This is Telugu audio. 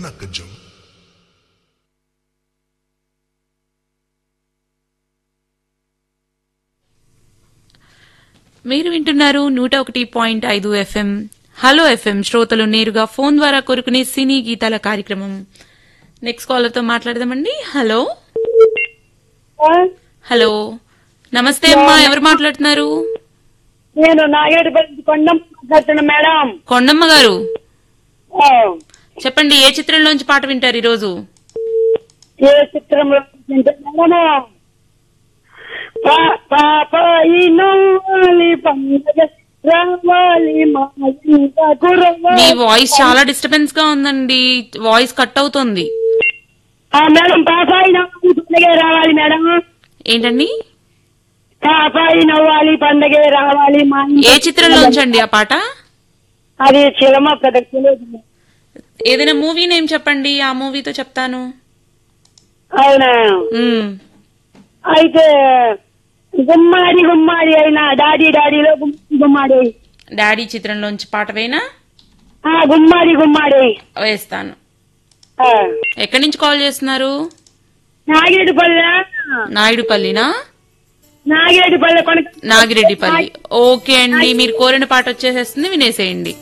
నక్కజం మీరు వింటున్నారు నూట ఒకటి పాయింట్ ఐదు ఎఫ్ఎం హలో ఎఫ్ఎం శ్రోతలు నేరుగా ఫోన్ ద్వారా కోరుకునే సినీ గీతాల కార్యక్రమం నెక్స్ట్ కాలర్ తో మాట్లాడదామండి హలో హలో నమస్తే అమ్మా ఎవరు మాట్లాడుతున్నారు నేను నాగేటిపల్లి కొండం మాట్లాడుతున్నా మేడం కొండమ్మ గారు ఆ, చెప్పండి ఏ చిత్రంలోంచి పాట వింటారు ఈ రోజు ఏ చిత్రంలో ఉంటే మేడము పా- పాపాయి నవ్వాలి పండగ రావాలి మా ఇంటకు మీ రావాలి. వాయిస్ చాలా డిస్టర్బెన్స్ గా ఉందండి వాయిస్ కట్ అవుతోంది ఆ, మేడం పాపాయి నవ్వాలి పండగే రావాలి మేడం ఏంటండి పాపాయి నవ్వాలి పండగే రావాలి మా ఇంట- ఏ చిత్రంలోంచి అండి ఆ పాట అది చిలమ ప్రదక్షిణ ఏదైనా మూవీ నేమ్ చెప్పండి ఆ మూవీతో చెప్తాను అవునా మ్మ్. అయితే గుమ్మాడి గుమ్మాడి అయినా డాడీ డాడీలో గుమ్మాడి గుమ్మాడి డాడీ చిత్రంలోంచి పాట వేనా ఆ గుమ్మాడి గుమ్మాడి వేస్తాను ఆ, ఎక్కడి నుంచి కాల్ చేస్తున్నారు నాగిరెడ్డిపల్లె నాయుడుపల్లినా నాగిరెడ్డిపల్లె కొనక నాగిరెడ్డిపల్లి ఓకే అండి మీరు కోరిన పాట వచ్చేసేస్తుంది వినేసేయండి